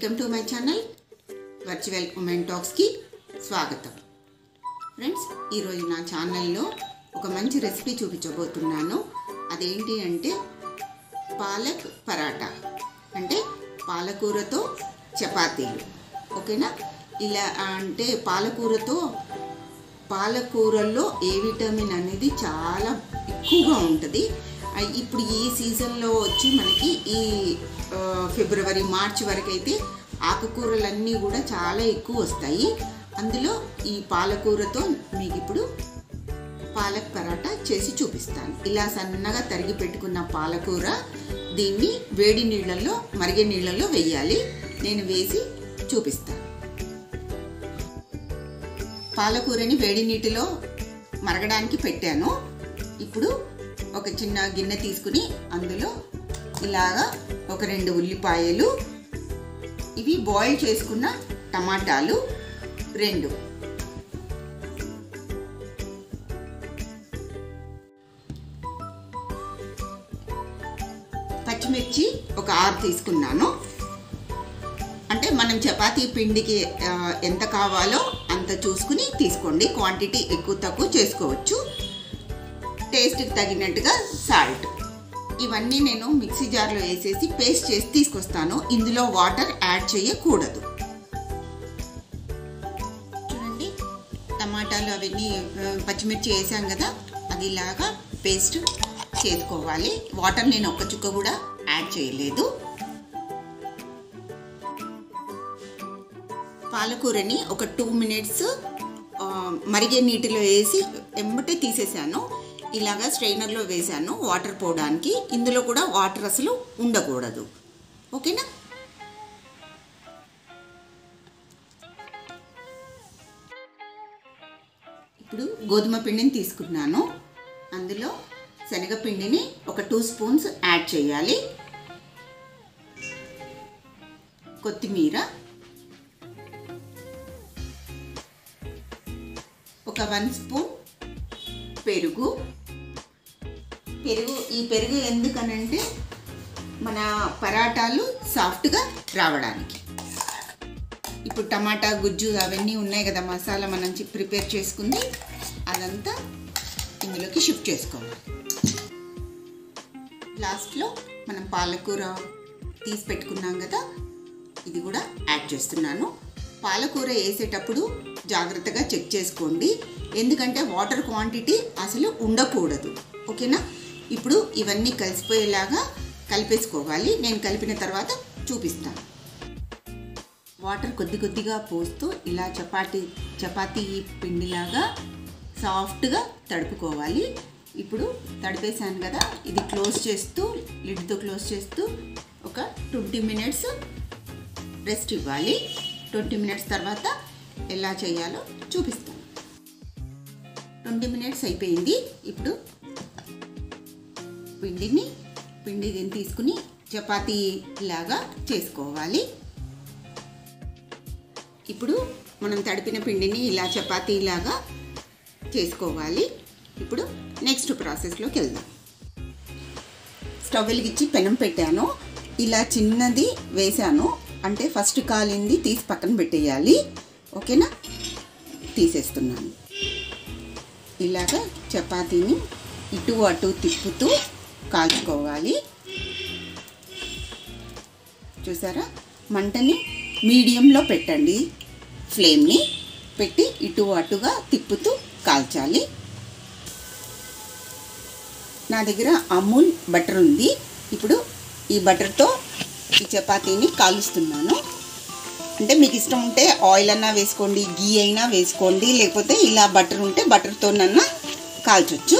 welcome to my channel virtual women టాక్స్కి స్వాగతం friends ఈరోజు నా ఛానల్లో ఒక మంచి రెసిపీ చూపించబోతున్నాను అదేంటి అంటే పాలక్ పరాటా అంటే పాలకూరతో చపాతీలు ఓకేనా ఇలా అంటే పాలకూరతో పాలకూరల్లో ఏ విటమిన్ అనేది చాలా ఎక్కువగా ఉంటుంది ఆ, ఇప్పుడు ఈ సీజన్లో వచ్చి మనకి ఈ ఆ, ఫిబ్రవరి మార్చి వరకు అయితే ఆకుకూరలన్నీ కూడా చాలా ఎక్కువ వస్తాయి అందులో ఈ పాలకూరతో మీకు ఇప్పుడు పాలక్ పరాటా చేసి చూపిస్తాను ఇలా సన్నగా తరిగి పెట్టుకున్న పాలకూర దీన్ని వేడి నీళ్ళల్లో మరిగే నీళ్ళల్లో వేయాలి నేను వేసి చూపిస్తాను పాలకూరని వేడి నీటిలో మరగడానికి పెట్టాను ఇప్పుడు ఒక చిన్న గిన్నె తీసుకుని అందులో ఇలాగా ఒక రెండు ఉల్లిపాయలు ఇవి బాయిల్ చేసుకున్న టమాటాలు రెండు పచ్చిమిర్చి ఒక ఆరు తీసుకున్నాను అంటే మనం చపాతీ పిండికి ఆ, ఎంత కావాలో అంత చూసుకుని తీసుకోండి క్వాంటిటీ ఎక్కువ తక్కువ చేసుకోవచ్చు టేస్ట్కి తగినట్టుగా సాల్ట్ ఇవన్నీ నేను మిక్సీ జార్లో వేసేసి పేస్ట్ చేసి తీసుకొస్తాను ఇందులో వాటర్ యాడ్ చేయకూడదు చూడండి టమాటాలు అవన్నీ ఆ, పచ్చిమిర్చి వేసాం కదా అది ఇలాగా పేస్ట్ చేసుకోవాలి వాటర్ నేను ఒక్క చుక్క కూడా యాడ్ చేయలేదు పాలకూరని ఒక టూ మినిట్స్ మరిగే నీటిలో వేసి ఎంబటే తీసేసాను ఇలాగా స్ట్రైనర్లో వేసాను వాటర్ పోవడానికి ఇందులో కూడా వాటర్ అసలు ఉండకూడదు ఓకేనా ఇప్పుడు గోధుమ పిండిని తీసుకున్నాను అందులో శనగపిండిని ఒక టూ స్పూన్స్ యాడ్ చేయాలి కొత్తిమీర ఒక వన్ స్పూన్ పెరుగు పెరుగు ఈ పెరుగు ఎందుకనంటే మన పరాటాలు సాఫ్ట్గా రావడానికి ఇప్పుడు టమాటా గుజ్జు అవన్నీ ఉన్నాయి కదా మసాలా మనం చి- ప్రిపేర్ చేసుకుంది అదంతా ఇందులోకి షిఫ్ట్ చేసుకోవాలి లాస్ట్లో మనం పాలకూర తీసి పెట్టుకున్నాం కదా ఇది కూడా యాడ్ చేస్తున్నాను పాలకూర వేసేటప్పుడు జాగ్రత్తగా చెక్ చేసుకోండి ఎందుకంటే వాటర్ క్వాంటిటీ అసలు ఉండకూడదు ఓకేనా ఇప్పుడు ఇవన్నీ కలిసిపోయేలాగా కలిపేసుకోవాలి నేను కలిపిన తర్వాత చూపిస్తాను వాటర్ కొద్ది కొద్దిగా పోస్తూ ఇలా చపాతీ చపాతీ పిండిలాగా సాఫ్ట్గా తడుపుకోవాలి ఇప్పుడు తడిపేసాను కదా ఇది క్లోజ్ చేస్తూ లిడ్తో క్లోజ్ చేస్తూ ఒక ట్వంటీ మినిట్స్ రెస్ట్ ఇవ్వాలి ట్వంటీ మినిట్స్ తర్వాత ఎలా చేయాలో చూపిస్తాను ట్వంటీ మినిట్స్ అయిపోయింది ఇప్పుడు పిండిని పిండి దీన్ని తీసుకుని చపాతీ లాగా చేసుకోవాలి ఇప్పుడు మనం తడిపిన పిండిని ఇలా చపాతీలాగా చేసుకోవాలి ఇప్పుడు నెక్స్ట్ ప్రాసెస్లోకి వెళ్దాం స్టవ్ వెలిగించి పెనం పెట్టాను ఇలా చిన్నది వేసాను అంటే ఫస్ట్ కాలింది తీసి పక్కన పెట్టేయాలి ఓకేనా తీసేస్తున్నాను ఇలాగ చపాతీని ఇటు అటు తిప్పుతూ కాల్చుకోవాలి చూసారా మంటని మీడియంలో పెట్టండి ఫ్లేమ్ని పెట్టి ఇటు అటుగా తిప్పుతూ కాల్చాలి నా దగ్గర అమూల్ బటర్ ఉంది ఇప్పుడు ఈ బటర్తో ఈ చపాతీని కాలుస్తున్నాను అంటే మీకు ఇష్టం ఉంటే ఆయిల్ అన్నా వేసుకోండి గీ అయినా వేసుకోండి లేకపోతే ఇలా బటర్ ఉంటే బటర్తోనన్నా కాల్చొచ్చు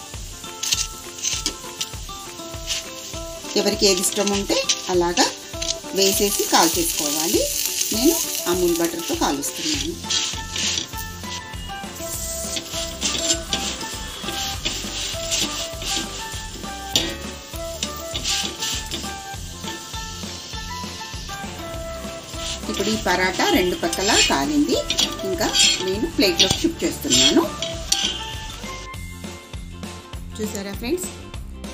ఎవరికి ఏది ఇష్టం ఉంటే అలాగా వేసేసి కాల్చేసుకోవాలి నేను అమూల్ బటర్తో కాలుస్తున్నాను ఇప్పుడు ఈ పరాటా రెండు పక్కల కాలింది ఇంకా నేను ప్లేట్లో షిఫ్ట్ చేస్తున్నాను చూసారా ఫ్రెండ్స్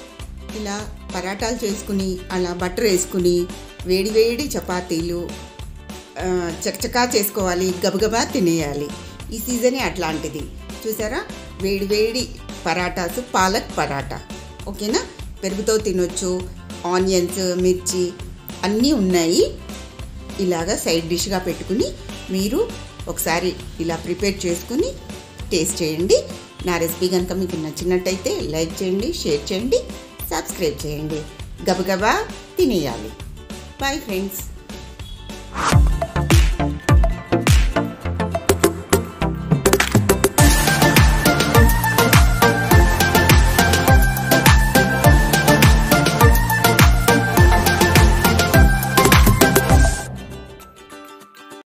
ఇలా పరాటాలు చేసుకుని అలా బటర్ వేసుకుని వేడి వేడి చపాతీలు ఆ, చకచకా చేసుకోవాలి గబగబా తినేయాలి ఈ సీజనే అట్లాంటిది చూసారా వేడి వేడి పరాటాసు పాలక్ పరాటా ఓకేనా పెరుగుతో తినొచ్చు ఆనియన్స్ మిర్చి అన్నీ ఉన్నాయి ఇలాగా సైడ్ డిష్గా పెట్టుకుని మీరు ఒకసారి ఇలా ప్రిపేర్ చేసుకుని టేస్ట్ చేయండి నా రెసిపీ కనుక మీకు నచ్చినట్టయితే లైక్ చేయండి షేర్ చేయండి సబ్స్క్రైబ్ చేయండి గబగబా తినేయాలి బాయ్ ఫ్రెండ్స్